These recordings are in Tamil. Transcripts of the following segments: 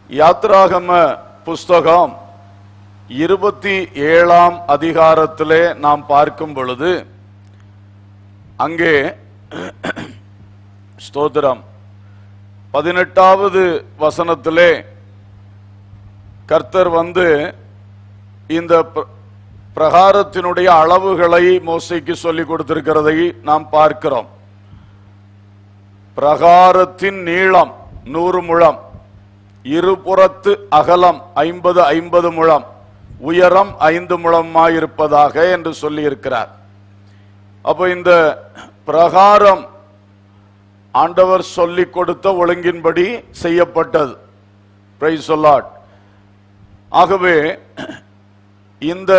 யாத்ராகம புஸ்தகம் இருபத்தி ஏழாம் அதிகாரத்திலே நாம் பார்க்கும் பொழுது அங்கே ஸ்தோத்திரம் பதினெட்டாவது வசனத்திலே கர்த்தர் வந்து இந்த பிர- பிரகாரத்தினுடைய அளவுகளை மோசைக்கு சொல்லிக் கொடுத்திருக்கிறதை நாம் பார்க்கிறோம் பிரகாரத்தின் நீளம் நூறு முழம் இருபுறத்து அகலம் ஐம்பது ஐம்பது முழம் உயரம் ஐந்து முழமாயிருப்பதாக என்று சொல்லியிருக்கிறார் அப்போ இந்த பிரகாரம் ஆண்டவர் சொல்லிக் கொடுத்த ஒழுங்கின்படி செய்யப்பட்டது பிரைஸ் சொல்லாட் ஆகவே இந்த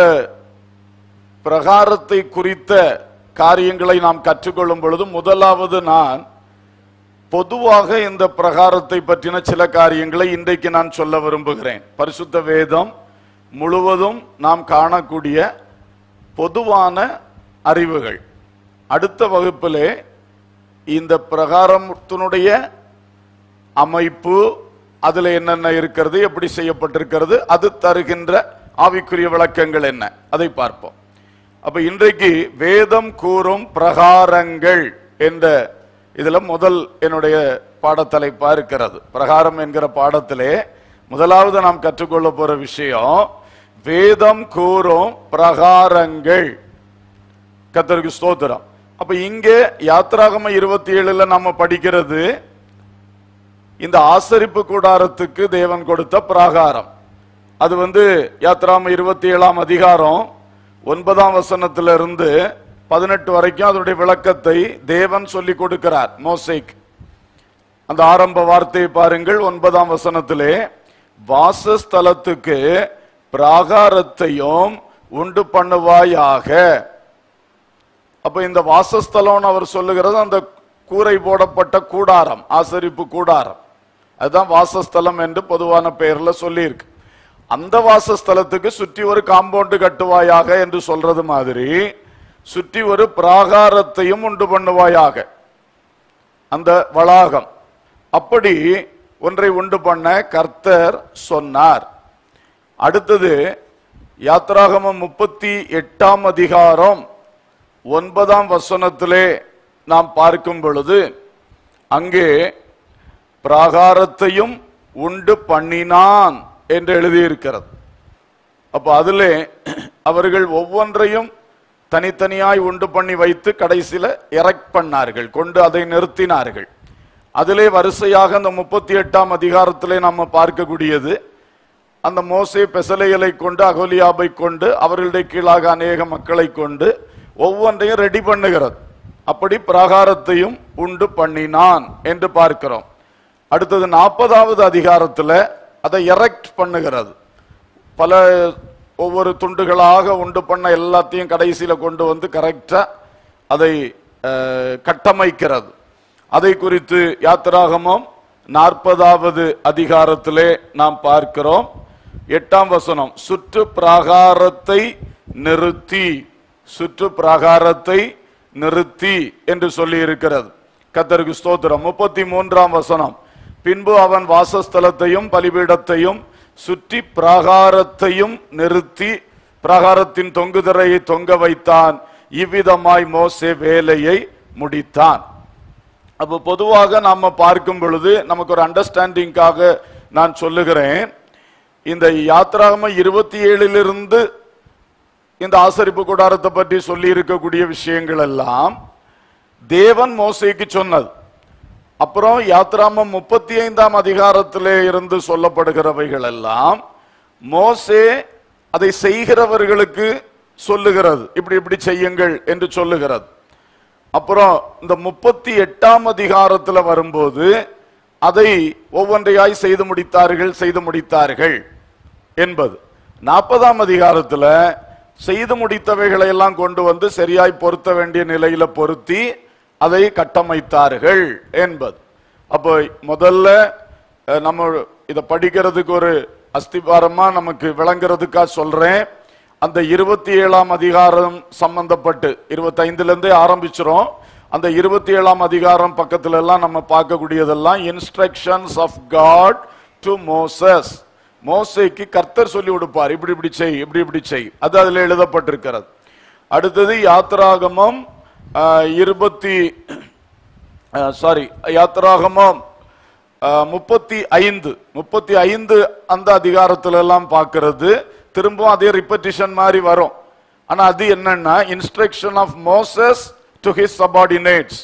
பிரகாரத்தை குறித்த காரியங்களை நாம் கற்றுக்கொள்ளும் பொழுது முதலாவது நான் பொதுவாக இந்த பிரகாரத்தை பற்றின சில காரியங்களை இன்றைக்கு நான் சொல்ல விரும்புகிறேன் பரிசுத்த வேதம் முழுவதும் நாம் காணக்கூடிய பொதுவான அறிவுகள் அடுத்த வகுப்பிலே இந்த பிரகாரத்தினுடைய அமைப்பு அதுல என்னென்ன இருக்கிறது எப்படி செய்யப்பட்டிருக்கிறது அது தருகின்ற ஆவிக்குரிய விளக்கங்கள் என்ன அதை பார்ப்போம் அப்ப இன்றைக்கு வேதம் கூறும் பிரகாரங்கள் என்ற இதுல முதல் என்னுடைய பாடத்தலைப்பா இருக்கிறது பிரகாரம் என்கிற பாடத்திலே முதலாவது நாம் கற்றுக்கொள்ள போற விஷயம் வேதம் கூறும் பிரகாரங்கள் கத்தருக்கு ஸ்தோத்திரம் அப்ப இங்கே யாத்ராகம இருபத்தி ஏழுல நம்ம படிக்கிறது இந்த ஆசரிப்பு கூடாரத்துக்கு தேவன் கொடுத்த பிராகாரம் அது வந்து யாத்ராம இருபத்தி ஏழாம் அதிகாரம் ஒன்பதாம் வசனத்திலிருந்து பதினெட்டு வரைக்கும் அதனுடைய விளக்கத்தை தேவன் சொல்லி கொடுக்கிறார் மோசைக்கு அந்த ஆரம்ப வார்த்தையை பாருங்கள் ஒன்பதாம் வசனத்திலே வாசஸ்தலத்துக்கு பிராகாரத்தையும் உண்டு பண்ணுவாயாக அப்ப இந்த வாசஸ்தலம்னு அவர் சொல்லுகிறது அந்த கூரை போடப்பட்ட கூடாரம் ஆசரிப்பு கூடாரம் அதுதான் வாசஸ்தலம் என்று பொதுவான பெயர்ல சொல்லியிருக்கு அந்த வாசஸ்தலத்துக்கு சுற்றி ஒரு காம்பவுண்டு கட்டுவாயாக என்று சொல்றது மாதிரி சுற்றி ஒரு பிராகாரத்தையும் உண்டு பண்ணுவாயாக அந்த வளாகம் அப்படி ஒன்றை உண்டு பண்ண கர்த்தர் சொன்னார் அடுத்தது யாத்ராகமம் முப்பத்தி எட்டாம் அதிகாரம் ஒன்பதாம் வசனத்திலே நாம் பார்க்கும் பொழுது அங்கே பிராகாரத்தையும் உண்டு பண்ணினான் என்று எழுதியிருக்கிறது அப்ப அதிலே அவர்கள் ஒவ்வொன்றையும் தனித்தனியாய் உண்டு பண்ணி வைத்து கடைசியில எரெக்ட் பண்ணார்கள் கொண்டு அதை நிறுத்தினார்கள் அதிலே வரிசையாக அந்த முப்பத்தி எட்டாம் அதிகாரத்திலே நம்ம பார்க்கக்கூடியது அந்த மோசே பெசலைகளை கொண்டு அகோலியாபை கொண்டு அவர்களுடைய கீழாக அநேக மக்களை கொண்டு ஒவ்வொன்றையும் ரெடி பண்ணுகிறது அப்படி பிரகாரத்தையும் உண்டு பண்ணினான் என்று பார்க்கிறோம் அடுத்தது நாற்பதாவது அதிகாரத்துல அதை எரெக்ட் பண்ணுகிறது பல ஒவ்வொரு துண்டுகளாக உண்டு பண்ண எல்லாத்தையும் கடைசியில கொண்டு வந்து கரெக்டா அதை அஹ், கட்டமைக்கிறது அதை குறித்து யாத்திராகமம் நாற்பதாவது அதிகாரத்திலே நாம் பார்க்கிறோம் எட்டாம் வசனம் சுற்று பிராகாரத்தை நிறுத்தி சுற்று பிராகாரத்தை நிறுத்தி என்று சொல்லி இருக்கிறது கத்தருக்கு ஸ்தோத்திரம் முப்பத்தி மூன்றாம் வசனம் பின்பு அவன் வாசஸ்தலத்தையும் பலிபீடத்தையும் சுற்றி பிராகாரத்தையும் நிறுத்தி பிராகாரத்தின் தொங்குதிரையை தொங்க வைத்தான் இவ்விதமாய் மோசே வேலையை முடித்தான் அப்போ பொதுவாக நாம பார்க்கும் பொழுது நமக்கு ஒரு அண்டர்ஸ்டாண்டிங்காக நான் சொல்லுகிறேன் இந்த யாத்ராகம இருபத்தி ஏழிலிருந்து இந்த ஆசரிப்பு கூடாரத்தை பற்றி சொல்லி இருக்கக்கூடிய விஷயங்கள் எல்லாம் தேவன் மோசைக்கு சொன்னது அப்புறம் யாத்ராமம் முப்பத்தி ஐந்தாம் அதிகாரத்திலே இருந்து சொல்லப்படுகிறவைகள் எல்லாம் மோசே அதை செய்கிறவர்களுக்கு சொல்லுகிறது இப்படி இப்படி செய்யுங்கள் என்று சொல்லுகிறது அப்புறம் இந்த முப்பத்தி எட்டாம் அதிகாரத்துல வரும்போது அதை ஒவ்வொன்றையாய் செய்து முடித்தார்கள் செய்து முடித்தார்கள் என்பது நாற்பதாம் அதிகாரத்துல செய்து முடித்தவைகளை எல்லாம் கொண்டு வந்து சரியாய் பொருத்த வேண்டிய நிலையில பொருத்தி அதை கட்டமைத்தார்கள் என்பது அப்போ முதல்ல அஹ், நம்ம இதை படிக்கிறதுக்கு ஒரு அஸ்திபாரமா நமக்கு விளங்குறதுக்கா சொல்றேன் அந்த இருபத்தி ஏழாம் அதிகாரம் சம்பந்தப்பட்டு இருபத்தைந்துல இருந்தே ஆரம்பிச்சிரும் அந்த இருபத்தி ஏழாம் அதிகாரம் பக்கத்துல எல்லாம் நம்ம பார்க்கக்கூடியதெல்லாம் instructions of God to Moses மோசைக்கு கர்த்தர் சொல்லி கொடுப்பார் இப்படி இப்படி செய் இப்படி இப்படி செய் அது அதுல எழுதப்பட்டிருக்கிறது அடுத்தது யாத்ராகமம் ஆஹ், இருபத்தி சாரி யாத்ராகமம் ஆஹ், முப்பத்தி ஐந்து முப்பத்தி ஐந்து அந்த அதிகாரத்துல எல்லாம் பார்க்கிறது திரும்பவும் அதே ரிப்பட்டிஷன் மாதிரி வரும் ஆனா அது என்னன்னா instruction of Moses to his subordinates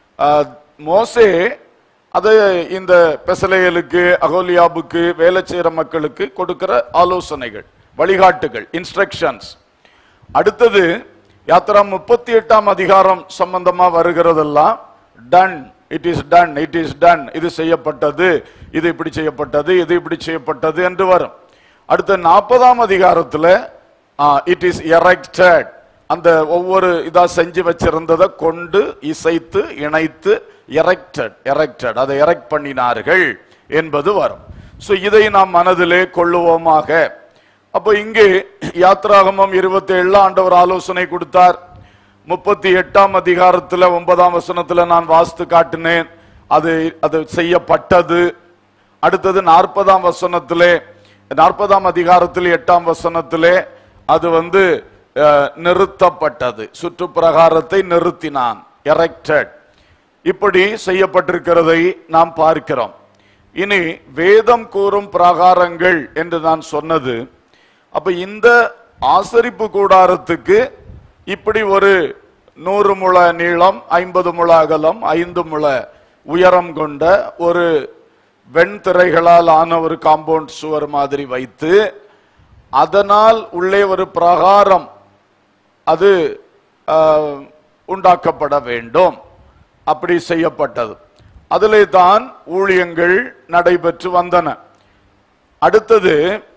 மோசே அது இந்த பெசலேயலுக்கு அகோலியாபுக்கு வேலை செய்யற மக்களுக்கு கொடுக்கிற ஆலோசனைகள் வழிகாட்டுகள் இன்ஸ்ட்ரக்ஷன்ஸ் அடுத்தது யாத்திரா முப்பத்தி எட்டாம் அதிகாரம் சம்பந்தமா வருகிறதெல்லாம் done it is done it is done இது செய்யப்பட்டது இது இப்படி செய்யப்பட்டது இது இப்படி செய்யப்பட்டது என்று வரும் அடுத்த நாற்பதாம் அதிகாரத்துல இட் இஸ் எரெக்டட் அந்த ஒவ்வொரு இதா செஞ்சு வச்சிருந்ததை கொண்டு இசைத்து இணைத்து எரெக்டட் எரெக்டட் அதை எரெக்ட் பண்ணினார்கள் என்பது வரும் சோ இதை நாம் மனதிலே கொள்ளுவோமாக அப்போ இங்கே யாத்ராகமம் இருபத்தி ஏழுல ஆண்டவர் ஆலோசனை கொடுத்தார் முப்பத்தி எட்டாம் அதிகாரத்துல ஒன்பதாம் வசனத்துல நான் வாஸ்து காட்டினேன் அது அது செய்யப்பட்டது அடுத்தது நாற்பதாம் வசனத்திலே நாற்பதாம் அதிகாரத்தில் எட்டாம் வசனத்திலே அது வந்து அஹ், நிறுத்தப்பட்டது சுற்றுப்பிரகாரத்தை நிறுத்தினான் எரெக்டட் இப்படி செய்யப்பட்டிருக்கிறதை நாம் பார்க்கிறோம் இனி வேதம் கூறும் பிரகாரங்கள் என்று நான் சொன்னது அப்ப இந்த ஆசரிப்பு கூடாரத்துக்கு இப்படி ஒரு நூறு முழ நீளம் ஐம்பது முழ அகலம் ஐந்து முழ உயரம் கொண்ட ஒரு வெண்திரைகளால் ஆன ஒரு காம்பவுண்ட் சுவர் மாதிரி வைத்து அதனால் உள்ளே ஒரு பிரகாரம் அது ஆஹ், உண்டாக்கப்பட வேண்டும் அப்படி செய்யப்பட்டது அதிலே தான் ஊழியங்கள் நடைபெற்று வந்தன அடுத்தது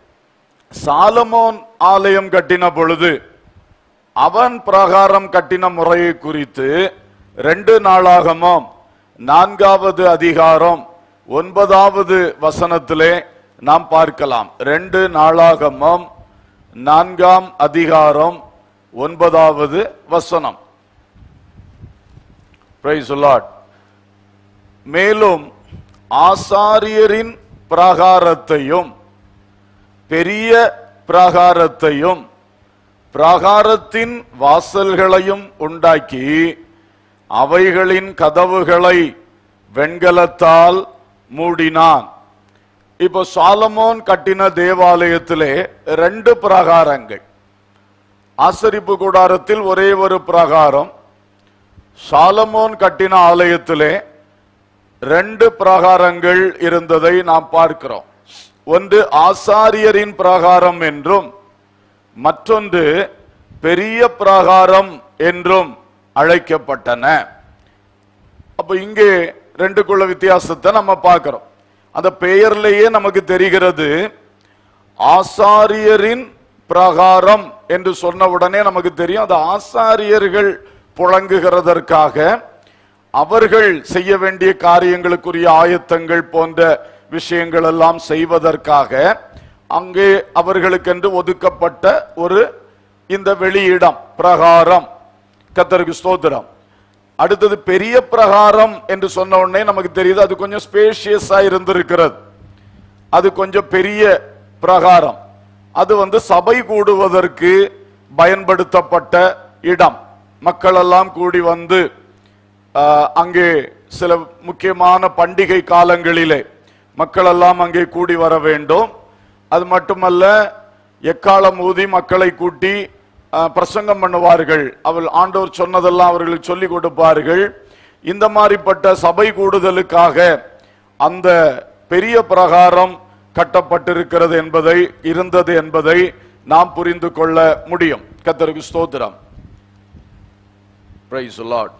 சாலமோன் ஆலயம் கட்டின பொழுது அவன் பிரகாரம் கட்டின முறையை குறித்து ரெண்டு நாளாகமும் நான்காவது அதிகாரம் ஒன்பதாவது வசனத்திலே நாம் பார்க்கலாம் ரெண்டு நாளாகமும் நான்காம் அதிகாரம் ஒன்பதாவது வசனம் Praise the Lord. மேலும் ஆசாரியரின் பிராகாரத்தையும் பெரிய பிராகாரத்தையும் பிராகாரத்தின் வாசல்களையும் உண்டாக்கி அவைகளின் கதவுகளை வெண்கலத்தால் மூடினான் இப்போ சாலமோன் கட்டின தேவாலயத்திலே ரெண்டு பிரகாரங்கள் ஆசரிப்பு கூடாரத்தில் ஒரே ஒரு பிரகாரம் சாலமோன் கட்டின ஆலயத்திலே ரெண்டு பிரகாரங்கள் இருந்ததை நாம் பார்க்கிறோம் ஒன்று ஆசாரியரின் பிரகாரம் என்றும் மற்றொன்று பெரிய பிரகாரம் என்றும் அழைக்கப்பட்டன அப்ப இங்கே ரெண்டுக்குள்ள வித்தியாசத்தை நம்ம பார்க்கிறோம் அந்த பெயர்லேயே நமக்கு தெரிகிறது ஆசாரியரின் பிரகாரம் என்று சொன்ன உடனே நமக்கு தெரியும் அது ஆசாரியர்கள் புழங்குகிறதற்காக அவர்கள் செய்ய வேண்டிய காரியங்களுக்குரிய ஆயத்தங்கள் போன்ற விஷயங்கள் எல்லாம் செய்வதற்காக அங்கே அவர்களுக்கென்று ஒதுக்கப்பட்ட ஒரு இந்த வெளியிடம் பிரகாரம் கத்தருக்கு ஸ்தோத்திரம் அடுத்தது பெரிய பிரகாரம் என்று சொன்ன உடனே நமக்கு தெரியுது அது கொஞ்சம் ஸ்பேஷியஸா இருந்திருக்கிறது அது கொஞ்சம் பெரிய பிரகாரம் அது வந்து சபை கூடுவதற்கு பயன்படுத்தப்பட்ட இடம் மக்கள் எல்லாம் கூடி வந்து ஆஹ், அங்கே சில முக்கியமான பண்டிகை காலங்களிலே மக்கள் எல்லாம் அங்கே கூடி வர வேண்டும் அது மட்டுமல்ல எக்காலம் ஊதி மக்களை கூட்டி ஆஹ், பிரசங்கம் பண்ணுவார்கள் அவள் ஆண்டவர் சொன்னதெல்லாம் அவர்களுக்கு சொல்லிக் கொடுப்பார்கள் இந்த மாதிரிப்பட்ட சபை கூடுதலுக்காக அந்த பெரிய பிரகாரம் கட்டப்பட்டிருக்கிறது என்பதை இருந்தது என்பதை நாம் புரிந்து கொள்ள முடியும் கத்தருக்கு ஸ்தோத்திரம் Praise the Lord.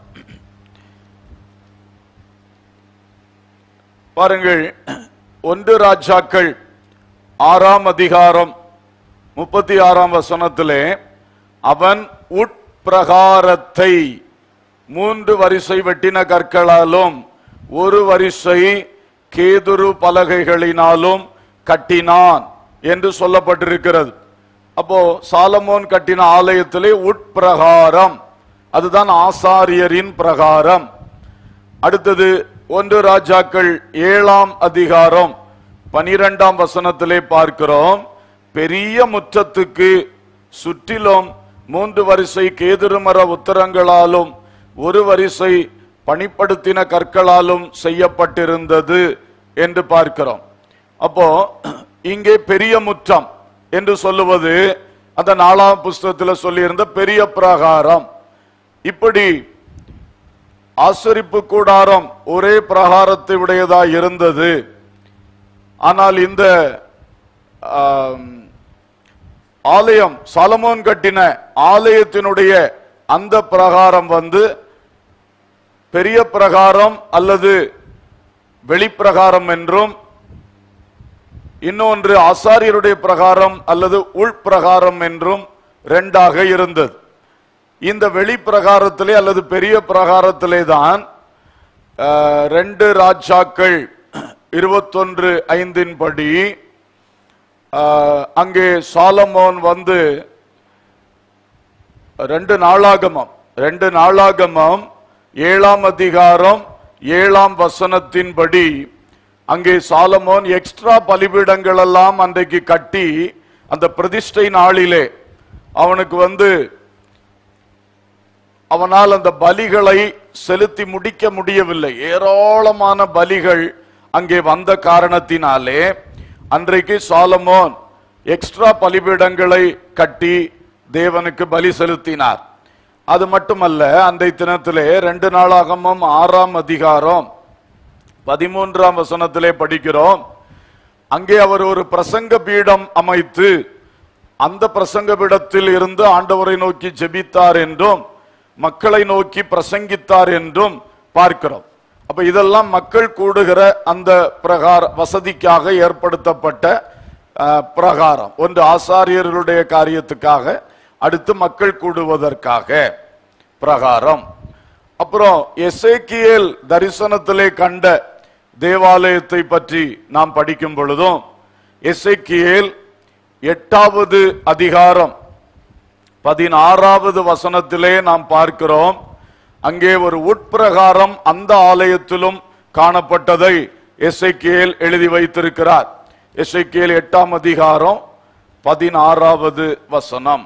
பாருங்கள் ஒன்று ராஜாக்கள் ஆறாம் அதிகாரம் முப்பத்தி ஆறாம் வசனத்திலே அவன் உட்பிரகாரத்தை மூன்று வரிசை வெட்டின கற்களாலும் ஒரு வரிசை கேதுரு பலகைகளினாலும் கட்டினான் என்று சொல்லப்பட்டிருக்கிறது அப்போ சாலமோன் கட்டின ஆலயத்திலே உட்பிரகாரம் அதுதான் ஆசாரியரின் பிரகாரம் அடுத்தது ஒன்று ராஜாக்கள் ஏழாம் அதிகாரம் பனிரெண்டாம் வசனத்திலே பார்க்கிறோம் பெரிய முற்றத்துக்கு சுற்றிலும் மூன்று வரிசை கேதுருமர உத்தரங்களாலும் ஒரு வரிசை பணிப்படுத்தின கற்களாலும் செய்யப்பட்டிருந்தது என்று பார்க்கிறோம் அப்போ இங்கே பெரிய முற்றம் என்று சொல்லுவது அந்த நாலாம் புஸ்தகத்தில் சொல்லியிருந்த பெரிய பிரகாரம் இப்படி ஆசரிப்பு கூடாரம் ஒரே பிரகாரத்தை உடையதா இருந்தது ஆனால் இந்த ஆம், ஆலயம் சாலமோன் கட்டின ஆலயத்தினுடைய அந்த பிரகாரம் வந்து பெரிய பிரகாரம் அல்லது வெளிப்பிரகாரம் என்றும் இன்னொன்று ஆசாரியருடைய பிரகாரம் அல்லது உள்பிரகாரம் என்றும் ரெண்டாக இருந்தது இந்த வெளிப்பிரகாரத்திலே அல்லது பெரிய பிரகாரத்திலே தான் அஹ், ரெண்டு ராஜாக்கள் இருபத்தொன்று ஐந்தின் படி அஹ், அங்கே சாலமோன் வந்து ரெண்டு நாளாகமம் ரெண்டு நாளாகமம் ஏழாம் அதிகாரம் ஏழாம் வசனத்தின்படி அங்கே சாலமோன் எக்ஸ்ட்ரா பலிபீடங்கள் எல்லாம் அன்றைக்கு கட்டி அந்த பிரதிஷ்டை நாளிலே அவனுக்கு வந்து அவனால் அந்த பலிகளை செலுத்தி முடிக்க முடியவில்லை ஏராளமான பலிகள் அங்கே வந்த காரணத்தினாலே அன்றைக்கு சாலமோன் எக்ஸ்ட்ரா பலிபீடங்களை கட்டி தேவனுக்கு பலி செலுத்தினார் அது மட்டுமல்ல அன்றைய தினத்திலே ரெண்டு நாளாகமும் ஆறாம் அதிகாரம் பதிமூன்றாம் வசனத்திலே படிக்கிறோம் அங்கே அவர் ஒரு பிரசங்க பீடம் அமைத்து அந்த பிரசங்க பீடத்தில் இருந்து ஆண்டவரை நோக்கி ஜெபித்தார் என்றும் மக்களை நோக்கி பிரசங்கித்தார் என்றும் பார்க்கிறோம் அப்ப இதெல்லாம் மக்கள் கூடுகிற அந்த பிரகார வசதிக்காக ஏற்படுத்தப்பட்ட அஹ், பிரகாரம் ஒன்று ஆசாரியர்களுடைய காரியத்துக்காக அடுத்து மக்கள் கூடுவதற்காக பிரகாரம் அப்புறம் எசேக்கியேல் தரிசனத்திலே கண்ட தேவாலயத்தை பற்றி நாம் படிக்கும் பொழுதும் எசேக்கியேல் எட்டாவது அதிகாரம் பதினாறாவது வசனத்திலே நாம் பார்க்கிறோம் அங்கே ஒரு உட்பிரகாரம் அந்த ஆலயத்திலும் காணப்பட்டதை எசேக்கியேல் எழுதி வைத்திருக்கிறார் எசேக்கியேல் எட்டாம் அதிகாரம் பதினாறாவது வசனம்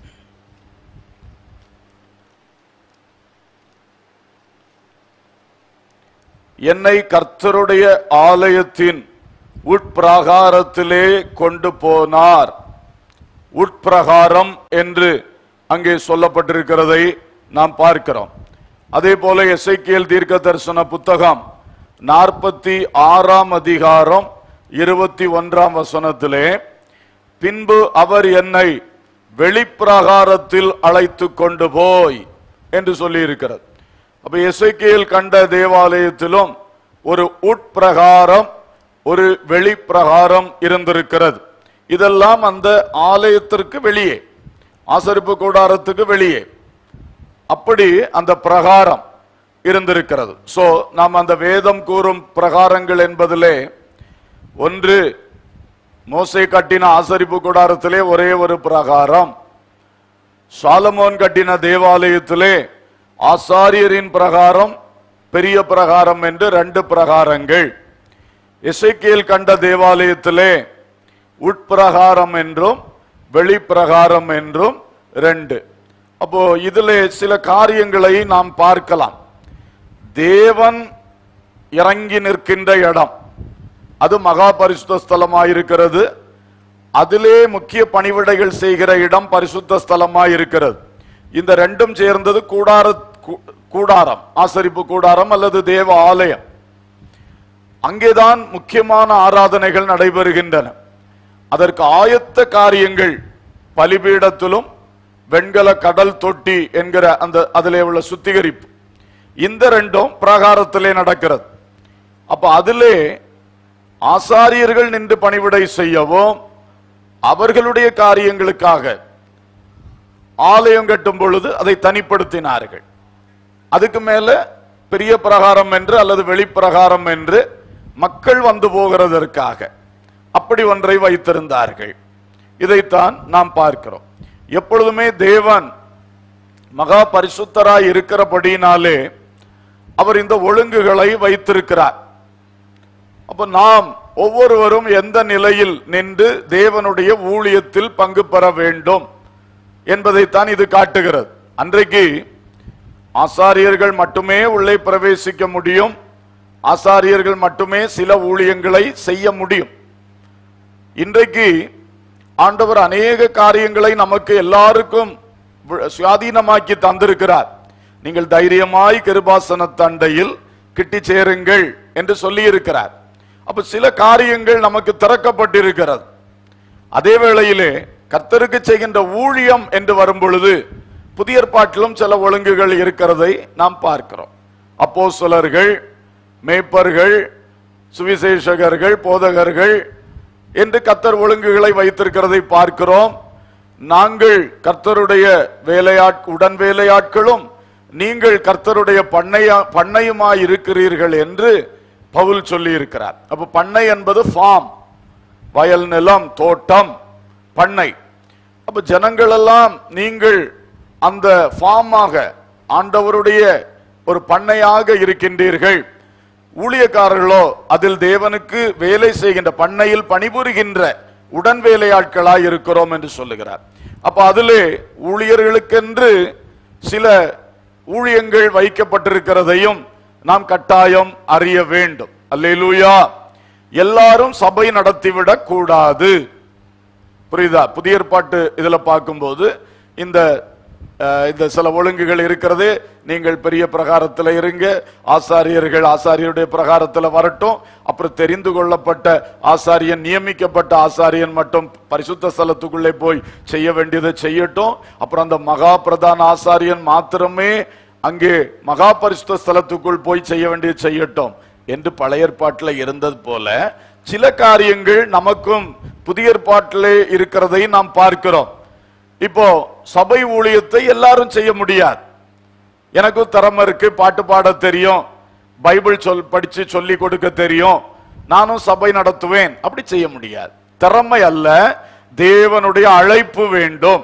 என்னை கர்த்தருடைய ஆலயத்தின் உட்பிரகாரத்திலே கொண்டு போனார் உட்பிரகாரம் என்று அங்கே சொல்லப்பட்டிருக்கிறதை நாம் பார்க்கிறோம் அதே போல எசைக்கியல் தீர்க்க தரிசன புத்தகம் நாற்பத்தி ஆறாம் அதிகாரம் இருபத்தி ஒன்றாம் வசனத்திலே பின்பு அவர் என்னை வெளிப்பிரகாரத்தில் அழைத்து கொண்டு போய் என்று சொல்லி இருக்கிறது அப்ப எசைக்கியல் கண்ட தேவாலயத்திலும் ஒரு உட்பிரகாரம் ஒரு வெளிப்பிரகாரம் இருந்திருக்கிறது இதெல்லாம் அந்த ஆலயத்திற்கு வெளியே ஆசரிப்பு கூடாரத்துக்கு வெளியே அப்படி அந்த பிரகாரம் இருந்திருக்கிறது சோ நாம் அந்த வேதம் கூறும் பிரகாரங்கள் என்பதிலே ஒன்று மோசே கட்டின ஆசரிப்பு கூடாரத்திலே ஒரே ஒரு பிரகாரம் சாலமோன் கட்டின தேவாலயத்திலே ஆசாரியரின் பிரகாரம் பெரிய பிரகாரம் என்று ரெண்டு பிரகாரங்கள் எசேக்கியேல் கண்ட தேவாலயத்திலே உட்பிரகாரம் என்றும் வெளிப்பிரகாரம் என்றும் ரெண்டு அப்போ இதிலே சில காரியங்களை நாம் பார்க்கலாம் தேவன் இறங்கி நிற்கின்ற இடம் அது மகா பரிசுத்த ஸ்தலமாயிருக்கிறது அதிலே முக்கிய பணிவிடைகள் செய்கிற இடம் பரிசுத்த ஸ்தலமாயிருக்கிறது இந்த ரெண்டும் சேர்ந்தது கூடார கூ- கூடாரம் ஆசரிப்பு கூடாரம் அல்லது தேவ ஆலயம் அங்கேதான் முக்கியமான ஆராதனைகள் நடைபெறுகின்றன அதற்கு ஆயத்த காரியங்கள் பலிபீடத்திலும் வெண்கல கடல் தொட்டி என்கிற அந்த அதிலே உள்ள சுத்திகரிப்பு இந்த ரெண்டும் பிரகாரத்திலே நடக்கிறது அப்ப அதிலே ஆசாரியர்கள் நின்று பணிவிடை செய்யவும் அவர்களுடைய காரியங்களுக்காக ஆலயம் கட்டும் பொழுது அதை தனிப்படுத்தினார்கள் அதுக்கு மேல பெரிய பிரகாரம் என்று அல்லது வெளிப்பிரகாரம் என்று மக்கள் வந்து போகிறதற்காக அப்படி ஒன்றை வைத்திருந்தார்கள் இதைத்தான் நாம் பார்க்கிறோம் எப்பொழுதுமே தேவன் மகா பரிசுத்தராய் இருக்கிறபடியினாலே அவர் இந்த ஒழுங்குகளை வைத்திருக்கிறார் அப்ப நாம் ஒவ்வொருவரும் எந்த நிலையில் நின்று தேவனுடைய ஊழியத்தில் பங்கு பெற வேண்டும் என்பதைத்தான் இது காட்டுகிறது அன்றைக்கு ஆசாரியர்கள் மட்டுமே உள்ளே பிரவேசிக்க முடியும் ஆசாரியர்கள் மட்டுமே சில ஊழியங்களை செய்ய முடியும் இன்றைக்கு ஆண்டவர் அநேக காரியங்களை நமக்கு எல்லாருக்கும் வி- சுயாதீனமாக்கி தந்திருக்கிறார் நீங்கள் தைரியமாய் கிருபாசன தண்டையில் கிட்டி சேருங்கள் என்று சொல்லி இருக்கிறார் அப்ப சில காரியங்கள் நமக்கு திறக்கப்பட்டிருக்கிறது அதே வேளையிலே கர்த்தருக்கு செய்கின்ற ஊழியம் என்று வரும் பொழுது புதிய ஏற்பாட்டிலும் சில ஒழுங்குகள் இருக்கிறதை நாம் பார்க்கிறோம் அப்போஸ்தலர்கள் மேய்ப்பர்கள் சுவிசேஷகர்கள் போதகர்கள் என்று கர்த்தர் ஒழுங்குகளை வைத்திருக்கிறதை பார்க்கிறோம் நாங்கள் கர்த்தருடைய வேலையாட் உடன் வேலையாட்களும் நீங்கள் கர்த்தருடைய பண்ணையா பண்ணையுமாய் இருக்கிறீர்கள் என்று பவுல் சொல்லி இருக்கிறார் அப்ப பண்ணை என்பது ஃபார்ம் வயல் நிலம் தோட்டம் பண்ணை அப்ப ஜனங்கள் எல்லாம் நீங்கள் அந்த ஃபார்மாக ஆண்டவருடைய ஒரு பண்ணையாக இருக்கின்றீர்கள் ஊழியக்காரர்களோ அதில் தேவனுக்கு வேலை செய்கின்ற பண்ணையில் பணிபுரிகின்ற உடன் வேலையாட்களாய் இருக்கிறோம் என்று சொல்லுகிறார் அப்ப அதிலே ஊழியர்களுக்கென்று சில ஊழியங்கள் வைக்கப்பட்டிருக்கிறதையும் நாம் கட்டாயம் அறிய வேண்டும் அல்லேலூயா எல்லாரும் சபை நடத்திவிடக் கூடாது புரியுதா புதிய ஏற்பாட்டு இதுல பார்க்கும்போது இந்த அஹ், இந்த சில ஒழுங்குகள் இருக்கிறது நீங்கள் பெரிய பிரகாரத்தில் இருங்க ஆசாரியர்கள் ஆசாரியருடைய பிரகாரத்தில் வரட்டும் அப்புறம் தெரிந்து கொள்ளப்பட்ட ஆசாரியன் நியமிக்கப்பட்ட ஆசாரியன் மட்டும் பரிசுத்த ஸ்தலத்துக்குள்ளே போய் செய்ய வேண்டியதை செய்யட்டும் அப்புறம் அந்த மகா பிரதான ஆசாரியன் மாத்திரமே அங்கே மகா பரிசுத்த ஸ்தலத்துக்குள் போய் செய்ய வேண்டியது செய்யட்டும் என்று பழைய ஏற்பாட்டில் இருந்தது போல சில காரியங்கள் நமக்கும் புதிய ஏற்பாட்டிலே இருக்கிறதை நாம் பார்க்கிறோம் இப்போ சபை ஊழியத்தை எல்லாரும் செய்ய முடியாது எனக்கும் திறமை இருக்கு பாட்டு பாட தெரியும் பைபிள் சொல் படிச்சு சொல்லி கொடுக்க தெரியும் நானும் சபை நடத்துவேன் அப்படி செய்ய முடியாது திறமை அல்ல தேவனுடைய அழைப்பு வேண்டும்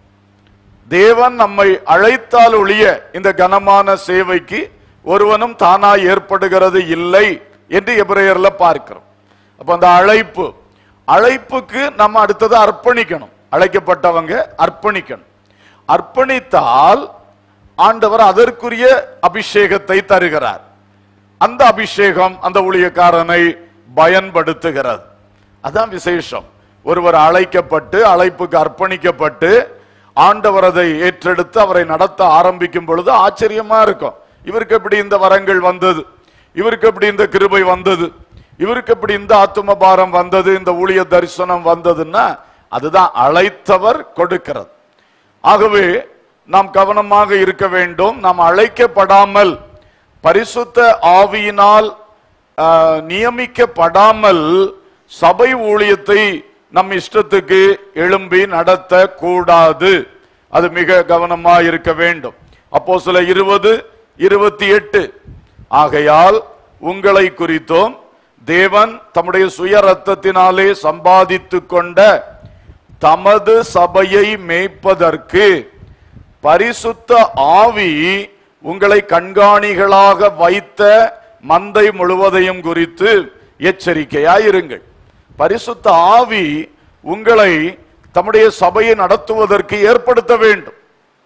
தேவன் நம்மை அழைத்தால் ஒழிய இந்த கனமான சேவைக்கு ஒருவனும் தானாய் ஏற்படுகிறது இல்லை என்று எபிரேயர்ல பார்க்கிறோம் அப்ப அந்த அழைப்பு அழைப்புக்கு நம்ம அடுத்தது அர்ப்பணிக்கணும் அழைக்கப்பட்டவங்க அர்ப்பணிக்கணும் அர்ப்பணித்தால் ஆண்டவர் அதற்குரிய அபிஷேகத்தை தருகிறார் அந்த அபிஷேகம் அந்த ஊழியக்காரனை பயன்படுத்துகிறது அதான் விசேஷம் ஒருவர் அழைக்கப்பட்டு அழைப்புக்கு அர்ப்பணிக்கப்பட்டு ஆண்டவர் அதை ஏற்றெடுத்து அவரை நடத்த ஆரம்பிக்கும் பொழுது ஆச்சரியமா இருக்கும் இவருக்கு எப்படி இந்த வரங்கள் வந்தது இவருக்கு எப்படி இந்த கிருபை வந்தது இவருக்கு எப்படி இந்த ஆத்தும பாரம் வந்தது இந்த ஊழிய தரிசனம் வந்ததுன்னா அதுதான் அழைத்தவர் கொடுக்கிறது ஆகவே நாம் கவனமாக இருக்க வேண்டும் நாம் அழைக்கப்படாமல் பரிசுத்த ஆவியினால் ஆஹ், நியமிக்கப்படாமல் சபை ஊழியத்தை நம் இஷ்டத்துக்கு எழும்பி நடத்த கூடாது அது மிக கவனமா இருக்க வேண்டும் அப்போ சில இருபது இருபத்தி எட்டு ஆகையால் உங்களை குறித்தோம் தேவன் தம்முடைய சுய ரத்தத்தினாலே சம்பாதித்துக் கொண்ட தமது சபையை மேய்ப்பதற்கு பரிசுத்த ஆவி உங்களை கண்காணிகளாக வைத்த மந்தை முழுவதையும் குறித்து எச்சரிக்கையாயிருங்கள் பரிசுத்த ஆவி உங்களை தம்முடைய சபையை நடத்துவதற்கு ஏற்படுத்த வேண்டும்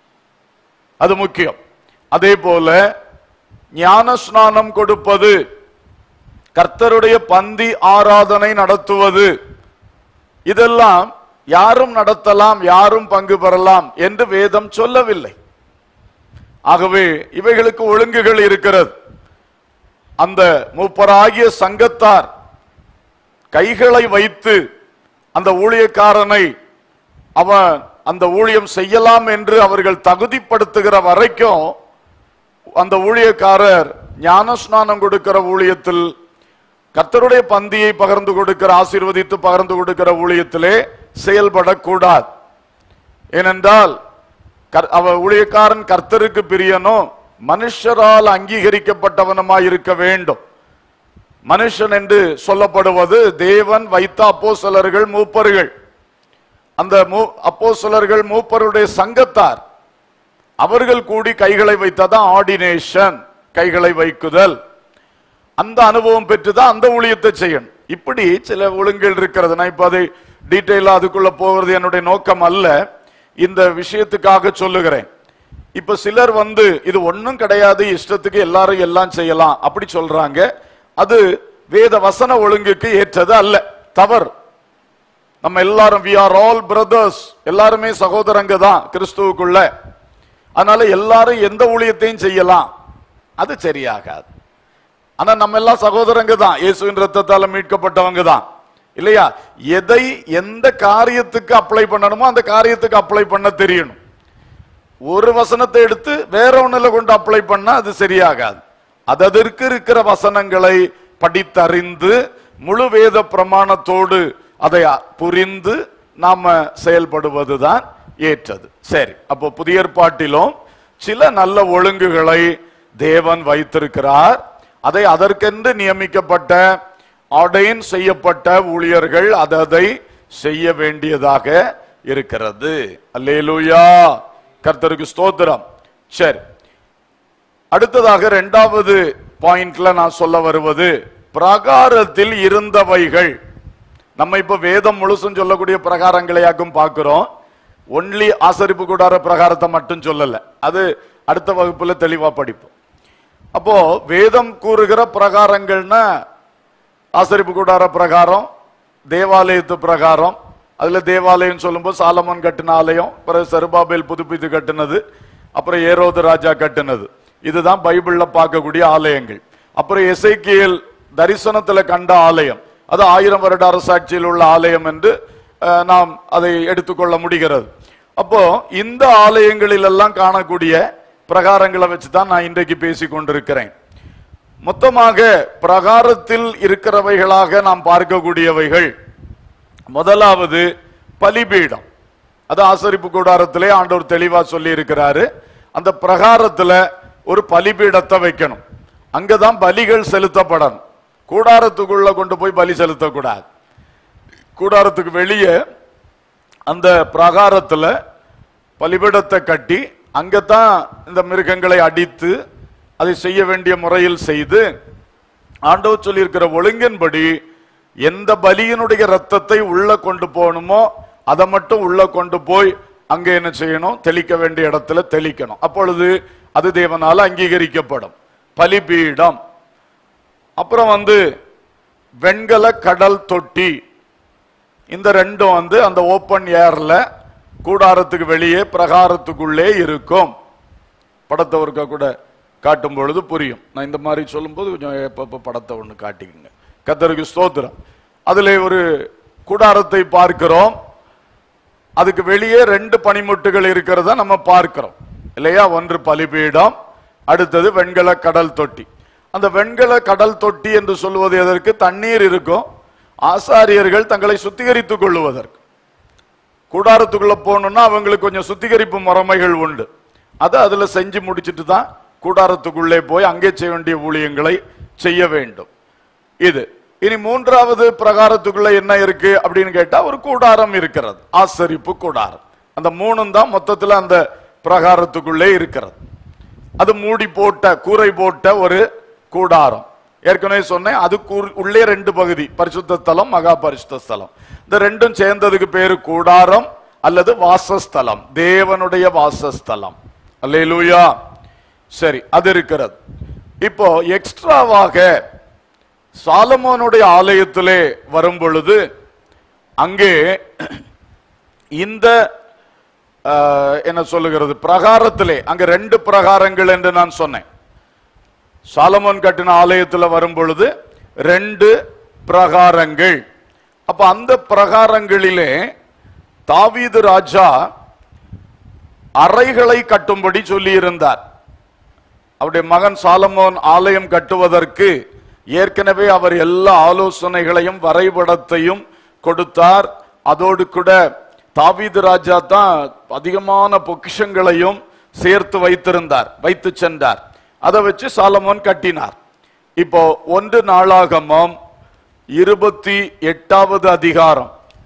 அது முக்கியம் அதே போல ஞான ஸ்நானம் கொடுப்பது கர்த்தருடைய பந்தி ஆராதனை நடத்துவது இதெல்லாம் யாரும் நடத்தலாம் யாரும் பங்கு பெறலாம் என்று வேதம் சொல்லவில்லை ஆகவே இவைகளுக்கு ஒழுங்குகள் இருக்கிறது அந்த மூப்பராகிய சங்கத்தார் கைகளை வைத்து அந்த ஊழியக்காரனை அவன் அந்த ஊழியம் செய்யலாம் என்று அவர்கள் தகுதிப்படுத்துகிற வரைக்கும் அந்த ஊழியக்காரர் ஞானஸ்நானம் கொடுக்கிற ஊழியத்தில் கர்த்தருடைய பந்தியை பகிர்ந்து கொடுக்கிற ஆசீர்வதித்து பகிர்ந்து கொடுக்கிற ஊழியத்திலே செயல்படக்கூடாது ஏனென்றால் கர்- அவ ஊழியக்காரன் கர்த்தருக்கு பிரியனும் மனுஷரால் அங்கீகரிக்கப்பட்டவனுமாய் இருக்க வேண்டும் மனுஷன் என்று சொல்லப்படுவது தேவன் வைத்த அப்போஸ்தலர்கள் மூப்பர்கள் அந்த மூ அப்போஸ்தலர்கள் மூப்பருடைய சங்கத்தார் அவர்கள் கூடி கைகளை வைத்ததான் ஆர்டினேஷன் கைகளை வைக்குதல் அந்த அனுபவம் பெற்றுதான் அந்த ஊழியத்தை செய்யணும் இப்படி சில ஒழுங்குகள் இருக்கிறது நான் இப்ப அதை டீட்டெயிலா அதுக்குள்ள போகிறது என்னுடைய நோக்கம் அல்ல இந்த விஷயத்துக்காக சொல்லுகிறேன் இப்ப சிலர் வந்து இது ஒண்ணும் கிடையாது இஷ்டத்துக்கு எல்லாரும் எல்லாம் செய்யலாம் அப்படி சொல்றாங்க அது வேத வசன ஒழுங்குக்கு ஏற்றது அல்ல தவறு நம்ம எல்லாரும் வி ஆர் ஆல் பிரதர்ஸ் எல்லாருமே சகோதரங்க தான் கிறிஸ்துவுக்குள்ள அதனால எல்லாரும் எந்த ஊழியத்தையும் செய்யலாம் அது சரியாகாது ஆனா நம்ம எல்லாம் சகோதரங்க தான் இயேசுவின் ரத்தத்தால மீட்கப்பட்டவங்க தான் இல்லையா எதை எந்த காரியத்துக்கு அப்ளை பண்ணணுமோ அந்த காரியத்துக்கு அப்ளை பண்ண தெரியணும் ஒரு வசனத்தை எடுத்து வேற ஒண்ணுல கொண்டு அப்ளை பண்ணா அது சரியாகாது அதற்கு இருக்கிற வசனங்களை படித்தறிந்து முழு வேத பிரமாணத்தோடு அதை புரிந்து நாம செயல்படுவதுதான் ஏற்றது சரி அப்போ புதிய ஏற்பாட்டிலும் சில நல்ல ஒழுங்குகளை தேவன் வைத்திருக்கிறார் அதை அதற்கென்று நியமிக்கப்பட்ட ஆர்டைன் செய்யப்பட்ட ஊழியர்கள் அதை செய்ய வேண்டியதாக இருக்கிறது அல்லேலூயா கர்த்தருக்கு ஸ்தோத்திரம் சரி அடுத்ததாக இரண்டாவது பாயிண்ட்ல நான் சொல்ல வருவது பிரகாரத்தில் இருந்தவைகள் நம்ம இப்ப வேதம் முழுசும் சொல்லக்கூடிய பிரகாரங்களையாக்கும் பார்க்கிறோம் ஒன்லி ஆசரிப்பு கூடார பிரகாரத்தை மட்டும் சொல்லல அது அடுத்த வகுப்புல தெளிவா படிப்போம் அப்போ வேதம் கூறுகிற பிரகாரங்கள்னா ஆசரிப்பு கூடார பிரகாரம் தேவாலயத்து பிரகாரம் அதுல தேவாலயம் சொல்லும்போது சாலமன் கட்டின ஆலயம் பிறகு செருபாபேல் புதுப்பித்து கட்டினது அப்புறம் ஏரோது ராஜா கட்டினது இதுதான் பைபிள்ல பார்க்கக்கூடிய ஆலயங்கள் அப்புறம் எசைக்கியல் தரிசனத்துல கண்ட ஆலயம் அது ஆயிரம் வருட அரசாட்சியில் உள்ள ஆலயம் என்று அஹ், நாம் அதை எடுத்துக்கொள்ள முடிகிறது அப்போ இந்த ஆலயங்களில் எல்லாம் காணக்கூடிய பிரகாரங்களை வச்சு தான் நான் இன்றைக்கு பேசிக் கொண்டிருக்கிறேன் மொத்தமாக பிரகாரத்தில் இருக்கிறவைகளாக நாம் பார்க்கக்கூடியவைகள் முதலாவது பலிபீடம் அது ஆசரிப்பு கூடாரத்திலே ஆண்டவர் தெளிவா சொல்லி இருக்கிறாரு அந்த பிரகாரத்துல ஒரு பலிபீடத்தை வைக்கணும் அங்கதான் பலிகள் செலுத்தப்படணும் கூடாரத்துக்குள்ள கொண்டு போய் பலி செலுத்தக்கூடாது கூடாரத்துக்கு வெளியே அந்த பிரகாரத்துல பலிபீடத்தை கட்டி அங்கதான் இந்த மிருகங்களை அடித்து அதை செய்ய வேண்டிய முறையில் செய்து ஆண்டவர் சொல்லியிருக்கிற ஒழுங்கின்படி எந்த பலியினுடைய ரத்தத்தை உள்ள கொண்டு போகணுமோ அதை மட்டும் உள்ள கொண்டு போய் அங்க என்ன செய்யணும் தெளிக்க வேண்டிய இடத்துல தெளிக்கணும் அப்பொழுது அது தேவனால அங்கீகரிக்கப்படும் பலிபீடம் அப்புறம் வந்து வெண்கல கடல் தொட்டி இந்த ரெண்டும் வந்து அந்த ஓப்பன் ஏர்ல கூடாரத்துக்கு வெளியே பிரகாரத்துக்குள்ளே இருக்கும் படத்தை ஒருக்கா கூட காட்டும் பொழுது புரியும் நான் இந்த மாதிரி சொல்லும்போது கொஞ்சம் எப்பப்ப படத்தை ஒன்று காட்டிக்கங்க கத்தருக்கு ஸ்தோத்திரம் அதில் ஒரு கூடாரத்தை பார்க்கிறோம் அதுக்கு வெளியே ரெண்டு பனிமுட்டுகள் இருக்கிறத நம்ம பார்க்கிறோம் இல்லையா ஒன்று பலிபீடம் அடுத்தது வெண்கல கடல் தொட்டி அந்த வெண்கல கடல் தொட்டி என்று சொல்லுவது எதற்கு தண்ணீர் இருக்கும் ஆசாரியர்கள் தங்களை சுத்திகரித்துக் கொள்ளுவதற்கு கூடாரத்துக்குள்ள போகணும்னா அவங்களுக்கு கொஞ்சம் சுத்திகரிப்பு முறைமைகள் உண்டு அதை அதுல செஞ்சு முடிச்சிட்டு தான் கூடாரத்துக்குள்ளே போய் அங்கே செய்ய வேண்டிய ஊழியங்களை செய்ய வேண்டும் இது இனி மூன்றாவது பிரகாரத்துக்குள்ள என்ன இருக்கு அப்படின்னு கேட்டா ஒரு கூடாரம் இருக்கிறது ஆசரிப்பு கூடாரம் அந்த மூணும் தான் மொத்தத்துல அந்த பிரகாரத்துக்குள்ளே இருக்கிறது அது மூடி போட்ட கூரை போட்ட ஒரு கூடாரம் ஏற்கனவே சொன்னேன் அது கூர்- உள்ளே ரெண்டு பகுதி பரிசுத்த ஸ்தலம் மகா பரிசுத்த ஸ்தலம் இந்த ரெண்டும் சேர்ந்ததுக்கு பேரு கூடாரம் அல்லது வாசஸ்தலம் தேவனுடைய வாசஸ்தலம் அல்லேலூயா சரி அது இருக்கிறது இப்போ எக்ஸ்ட்ராவாக சாலமோனுடைய ஆலயத்திலே வரும் பொழுது அங்கே இந்த அஹ், என்ன சொல்லுகிறது பிரகாரத்திலே அங்க ரெண்டு பிரகாரங்கள் என்று நான் சொன்னேன் சாலமோன் கட்டின ஆலயத்துல வரும் பொழுது ரெண்டு பிரகாரங்கள் அப்ப அந்த பிரகாரங்களிலே தாவீது ராஜா அறைகளை கட்டும்படி சொல்லியிருந்தார் அவருடைய மகன் சாலமோன் ஆலயம் கட்டுவதற்கு ஏற்கனவே அவர் எல்லா ஆலோசனைகளையும் வரைபடத்தையும் கொடுத்தார் அதோடு கூட தாவீது ராஜா தான் அதிகமான பொக்கிஷங்களையும் சேர்த்து வைத்திருந்தார் வைத்து சென்றார் அதை வச்சு சாலமோன் கட்டினார் இப்போ ஒன்று நாளாகமம் இருபத்தி எட்டாவது அதிகாரம்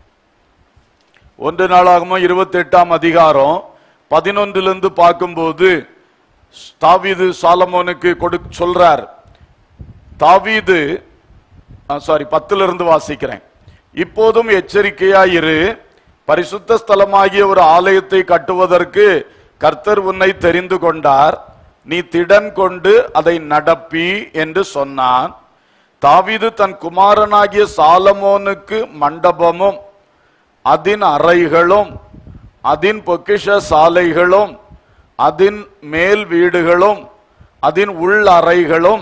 ஒன்று நாளாகமம் இருபத்தி எட்டாம் அதிகாரம் பதினொன்றிலிருந்து பார்க்கும்போது தாவீது சாலமோனுக்கு கொடு சொல்றார் தாவீது சாரி பத்துல இருந்து வாசிக்கிறேன் இப்போதும் எச்சரிக்கையாயிரு பரிசுத்த ஸ்தலமாகிய ஒரு ஆலயத்தை கட்டுவதற்கு கர்த்தர் உன்னை தெரிந்து கொண்டார் நீ திடன் கொண்டு அதை நடப்பி என்று சொன்னான் தாவீது தன் குமாரனாகிய சாலமோனுக்கு மண்டபமும் அதின் அறைகளும் அதின் பொக்கிஷ சாலைகளும் அதின் மேல் வீடுகளும் அதின் உள் அறைகளும்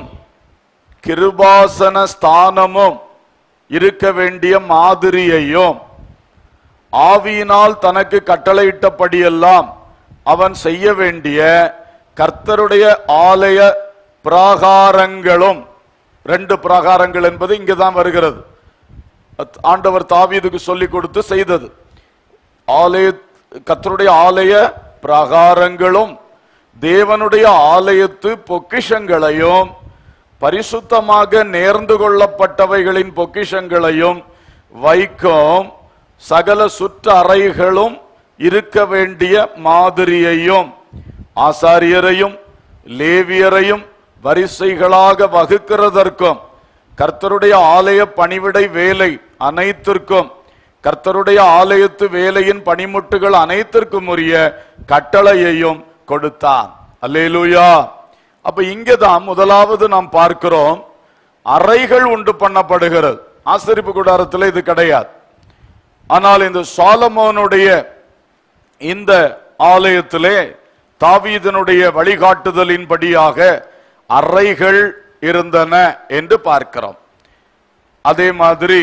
கிருபாசன ஸ்தானமும் இருக்க வேண்டிய மாதிரியையும் ஆவியினால் தனக்கு கட்டளையிட்டபடியெல்லாம் அவன் செய்ய வேண்டிய கர்த்தருடைய ஆலய பிராகாரங்களும் ரெண்டு பிராகாரங்கள் என்பது இங்குதான் வருகிறது அத்- ஆண்டவர் தாவீதுக்கு சொல்லிக் கொடுத்து செய்தது ஆலய கர்த்தருடைய ஆலய பிரகாரங்களும் தேவனுடைய ஆலயத்து பொக்கிஷங்களையும் பரிசுத்தமாக நேர்ந்து கொள்ளப்பட்டவைகளின் பொக்கிஷங்களையும் வைக்கும் சகல சுற்று அறைகளும் இருக்க வேண்டிய மாதிரியையும் ஆசாரியரையும் லேவியரையும் வரிசைகளாக வகுக்கிறதற்கும் கர்த்தருடைய ஆலய பணிவிடை வேலை அனைத்திற்கும் கர்த்தருடைய ஆலயத்து வேலையின் பணிமுட்டுகள் அனைத்திற்கும் உரிய கட்டளையையும் கொடுத்தான் அல்லேலூயா அப்ப இங்கதான் முதலாவது நாம் பார்க்கிறோம் அறைகள் உண்டு பண்ணப்படுகிறது ஆசரிப்பு கூடாரத்தில் இது கிடையாது ஆனால் இந்த சாலமோனுடைய இந்த ஆலயத்திலே தாவீதனுடைய வழிகாட்டுதலின்படியாக அறைகள் இருந்தன என்று பார்க்கிறோம் அதே மாதிரி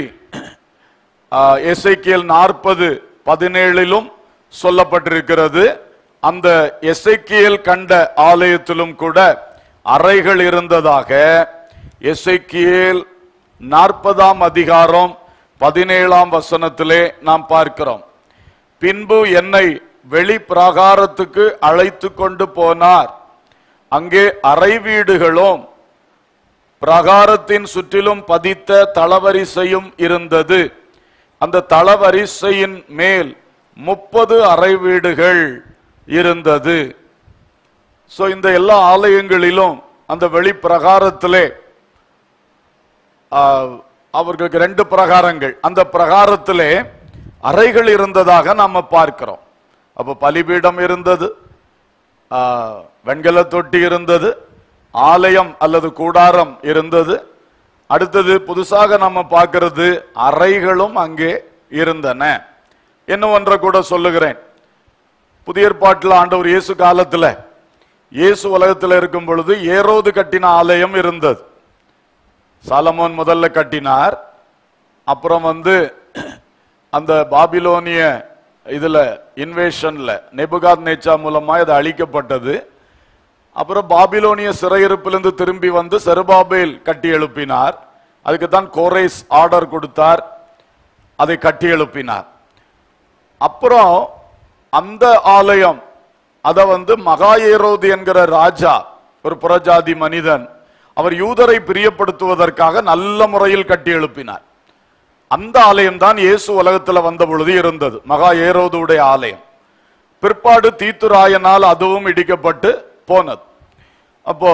எஸ்ஐக்கியல் நாற்பது பதினேழிலும் சொல்லப்பட்டிருக்கிறது அந்த எஸ்ஐக்கியல் கண்ட ஆலயத்திலும் கூட அறைகள் இருந்ததாக எஸ்ஐக்கியல் நாற்பதாம் அதிகாரம் பதினேழாம் வசனத்திலே நாம் பார்க்கிறோம் பின்பு என்னை வெளி பிராகாரத்துக்கு அழைத்து கொண்டு போனார் அங்கே அறை வீடுகளும் பிரகாரத்தின் சுற்றிலும் பதித்த தளவரிசையும் இருந்தது அந்த தளவரிசையின் மேல் முப்பது அறை வீடுகள் இருந்தது சோ இந்த எல்லா ஆலயங்களிலும் அந்த வெளி பிரகாரத்திலே ஆ, அவர்களுக்கு ரெண்டு பிரகாரங்கள் அந்த பிரகாரத்திலே அறைகள் இருந்ததாக நாம பார்க்கிறோம் அப்ப பலிபீடம் இருந்தது ஆ, வெண்கல தொட்டி இருந்தது ஆலயம் அல்லது கூடாரம் இருந்தது அடுத்தது புதுசாக நம்ம பார்க்கிறது அறைகளும் அங்கே இருந்தன இன்னும் ஒன்றை கூட சொல்லுகிறேன் புதிய ஏற்பாட்டில் ஆண்டவர் இயேசு காலத்துல இயேசு உலகத்தில் இருக்கும் பொழுது ஏரோது கட்டின ஆலயம் இருந்தது சாலமோன் முதல்ல கட்டினார் அப்புறம் வந்து அந்த பாபிலோனிய இதுல இன்வேஷன்ல நெபுகாத் நேச்சா மூலமா இது அழிக்கப்பட்டது அப்புறம் பாபிலோனிய சிறையிருப்பிலிருந்து திரும்பி வந்து செருபாபேல் கட்டி எழுப்பினார் அதுக்கு தான் கோரேஸ் ஆர்டர் கொடுத்தார் அதை கட்டி எழுப்பினார் அப்புறம் அந்த ஆலயம் அத வந்து மகா ஏரோது என்கிற ராஜா ஒரு புறஜாதி மனிதன் அவர் யூதரை பிரியப்படுத்துவதற்காக நல்ல முறையில் கட்டி எழுப்பினார் அந்த ஆலயம் தான் இயேசு உலகத்துல வந்த பொழுது இருந்தது மகா ஏரோதுடைய ஆலயம் பிற்பாடு தீத்துராயனால் அதுவும் இடிக்கப்பட்டு போனது அப்போ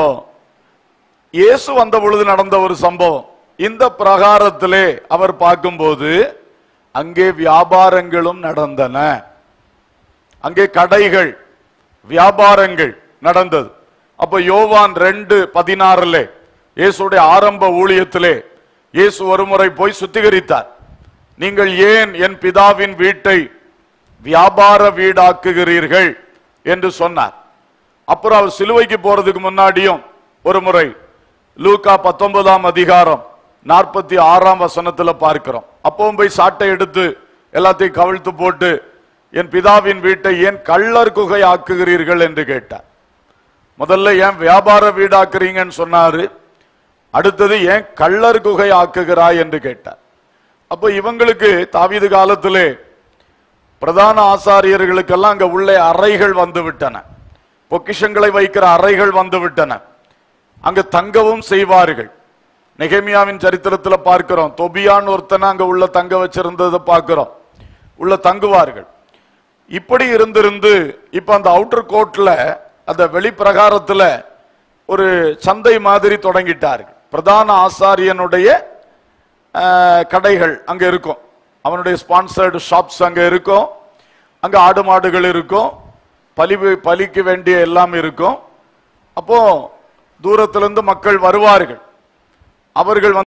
இயேசு வந்த பொழுது நடந்த ஒரு சம்பவம் இந்த பிரகாரத்திலே அவர் பார்க்கும்போது அங்கே வியாபாரங்களும் நடந்தன அங்கே கடைகள் வியாபாரங்கள் நடந்தது அப்ப யோவான் ரெண்டு பதினாறுல இயேசுடைய ஆரம்ப ஊழியத்திலே இயேசு ஒருமுறை போய் சுத்திகரித்தார் நீங்கள் ஏன் என் பிதாவின் வீட்டை வியாபார வீடாக்குகிறீர்கள் என்று சொன்னார் அப்புறம் அவர் சிலுவைக்கு போறதுக்கு முன்னாடியும் ஒரு முறை லூக்கா பத்தொன்பதாம் அதிகாரம் நாற்பத்தி ஆறாம் வசனத்துல பார்க்கிறோம் அப்பவும் போய் சாட்டை எடுத்து எல்லாத்தையும் கவிழ்த்து போட்டு என் பிதாவின் வீட்டை ஏன் கள்ளர் குகை ஆக்குகிறீர்கள் என்று கேட்டார் முதல்ல ஏன் வியாபார வீடாக்குறீங்கன்னு சொன்னாரு அடுத்தது ஏன் கள்ளர் குகை ஆக்குகிறாய் என்று கேட்டார் அப்போ இவங்களுக்கு தாவீது காலத்திலே பிரதான ஆசாரியர்களுக்கெல்லாம் அங்க உள்ளே அறைகள் வந்து விட்டன பொக்கிஷங்களை வைக்கிற அறைகள் வந்து விட்டன அங்க தங்கவும் செய்வார்கள் நெகேமியாவின் சரித்திரத்துல பார்க்கிறோம் தொபியான் ஒருத்தனை அங்க உள்ள தங்க வச்சிருந்ததை பார்க்கிறோம் உள்ள தங்குவார்கள் இப்படி இருந்திருந்து இப்ப அந்த அவுட்டர் கோட்ல அந்த வெளிப்பிரகாரத்துல ஒரு சந்தை மாதிரி தொடங்கிட்டார்கள் பிரதான ஆசாரியனுடைய அஹ், கடைகள் அங்க இருக்கும் அவனுடைய ஸ்பான்சர்டு ஷாப்ஸ் அங்க இருக்கும் அங்க ஆடு மாடுகள் இருக்கும் பலி பலிக்க வேண்டிய எல்லாம் இருக்கும் அப்போ தூரத்திலிருந்து மக்கள் வருவார்கள் அவர்கள் வந்து